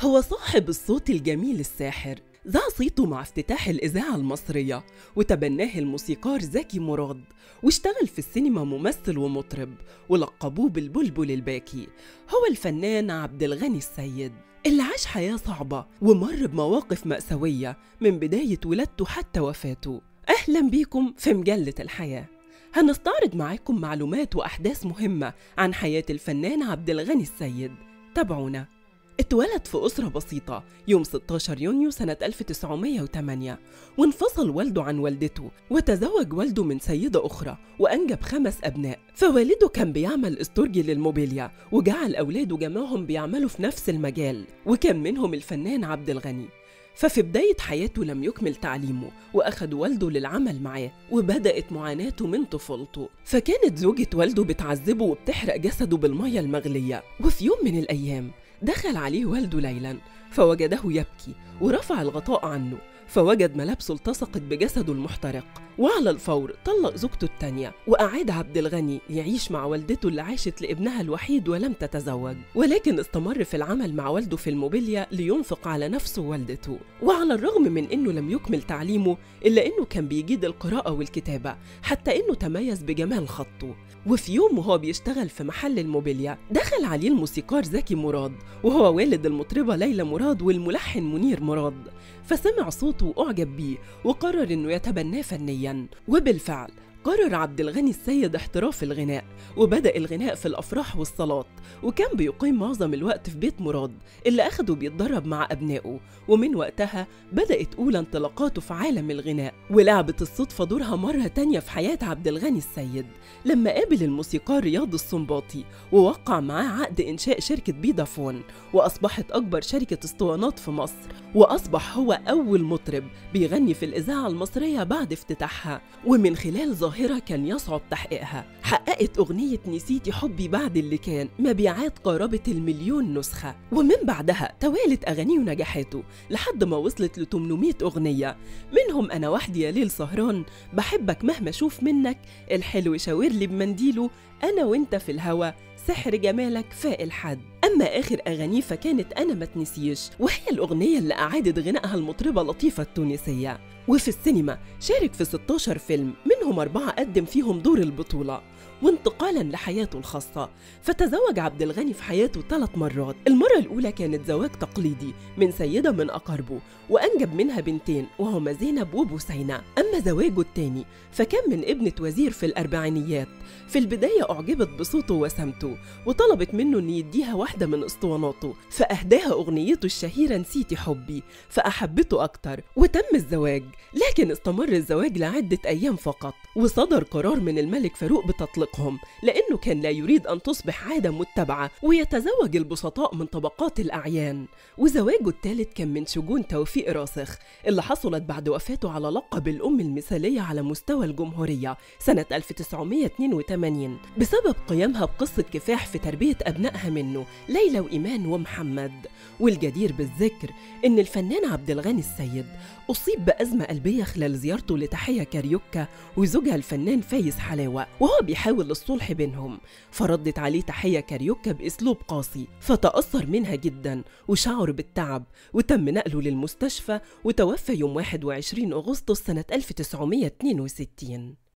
هو صاحب الصوت الجميل الساحر ذاع صيته مع افتتاح الإذاعة المصرية وتبناه الموسيقار زكي مراد واشتغل في السينما ممثل ومطرب ولقبوه بالبلبل الباكي هو الفنان عبد الغني السيد اللي عاش حياة صعبة ومر بمواقف مأساوية من بداية ولادته حتى وفاته أهلا بيكم في مجلة الحياة هنستعرض معاكم معلومات وأحداث مهمة عن حياة الفنان عبد الغني السيد تابعونا اتولد في أسرة بسيطة يوم 16 يونيو سنة 1908 وانفصل والده عن والدته وتزوج والده من سيدة أخرى وأنجب خمس أبناء فوالده كان بيعمل استورجي للموبيليا وجعل أولاده جميعهم بيعملوا في نفس المجال وكان منهم الفنان عبد الغني ففي بداية حياته لم يكمل تعليمه وأخد والده للعمل معاه وبدأت معاناته من طفولته فكانت زوجة والده بتعذبه وبتحرق جسده بالمية المغلية وفي يوم من الأيام دخل عليه والده ليلا فوجده يبكي ورفع الغطاء عنه فوجد ملابسه التصقت بجسده المحترق وعلى الفور طلق زوجته التانية وأعاد عبد الغني يعيش مع والدته اللي عاشت لابنها الوحيد ولم تتزوج ولكن استمر في العمل مع والده في الموبيليا لينفق على نفسه ووالدته وعلى الرغم من أنه لم يكمل تعليمه إلا أنه كان بيجيد القراءة والكتابة حتى أنه تميز بجمال خطه وفي يوم وهو بيشتغل في محل الموبيليا دخل عليه الموسيقار زكي مراد وهو والد المطربة ليلى مراد والملحن منير مراد فسمع صوته وأعجب بيه وقرر إنه يتبناه فنيا وبالفعل قرر عبد الغني السيد احتراف الغناء وبدأ الغناء في الأفراح والصلاة وكان بيقيم معظم الوقت في بيت مراد اللي أخده بيتدرب مع أبنائه ومن وقتها بدأت أولى انطلاقاته في عالم الغناء ولعبت الصدفة دورها مرة تانية في حياة عبد الغني السيد لما قابل الموسيقار رياض السنباطي ووقع معاه عقد إنشاء شركة بيدافون وأصبحت أكبر شركة اسطوانات في مصر وأصبح هو أول مطرب بيغني في الإذاعة المصرية بعد افتتاحها ومن خلال ظاهرة كان يصعب تحقيقها حققت أغنية نسيتي حبي بعد اللي كان مبيعات قاربت المليون نسخة ومن بعدها توالت أغانيه ونجاحاته لحد ما وصلت ل 800 أغنية منهم أنا وحدي يا ليل سهران بحبك مهما أشوف منك الحلو شاور لي بمنديله أنا وأنت في الهوى سحر جمالك فاق الحد أما آخر أغانيه فكانت أنا ما تنسيش وهي الأغنية اللي أعادت غنائها المطربة لطيفة التونسية وفي السينما شارك في 16 فيلم منهم أربعة قدم فيهم دور البطولة وانتقالا لحياته الخاصة فتزوج عبد الغني في حياته ثلاث مرات المرة الأولى كانت زواج تقليدي من سيدة من أقاربه وأنجب منها بنتين وهما زينب وبوسينة أما زواجه الثاني فكان من ابنة وزير في الأربعينيات في البداية أعجبت بصوته وسمته وطلبت منه أن يديها واحدة من اسطواناته فأهداها أغنيته الشهيرة نسيتي حبي فأحبته أكتر وتم الزواج لكن استمر الزواج لعدة أيام فقط وصدر قرار من الملك فاروق بتطليقهم لأنه كان لا يريد أن تصبح عادة متبعة ويتزوج البسطاء من طبقات الأعيان وزواجه الثالث كان من شجون توفيق راسخ اللي حصلت بعد وفاته على لقب الأم المثالية على مستوى الجمهورية سنة 1982 بسبب قيامها بقصة كفاح في تربية أبنائها منه ليلى وإيمان ومحمد والجدير بالذكر إن الفنان عبد الغني السيد أصيب بأزمة قلبية خلال زيارته لتحية كاريوكا وزوجها الفنان فايز حلاوة وهو بيحاول الصلح بينهم فردت عليه تحية كاريوكا بأسلوب قاسي فتأثر منها جدا وشعر بالتعب وتم نقله للمستشفى وتوفى يوم 21 أغسطس سنة 1962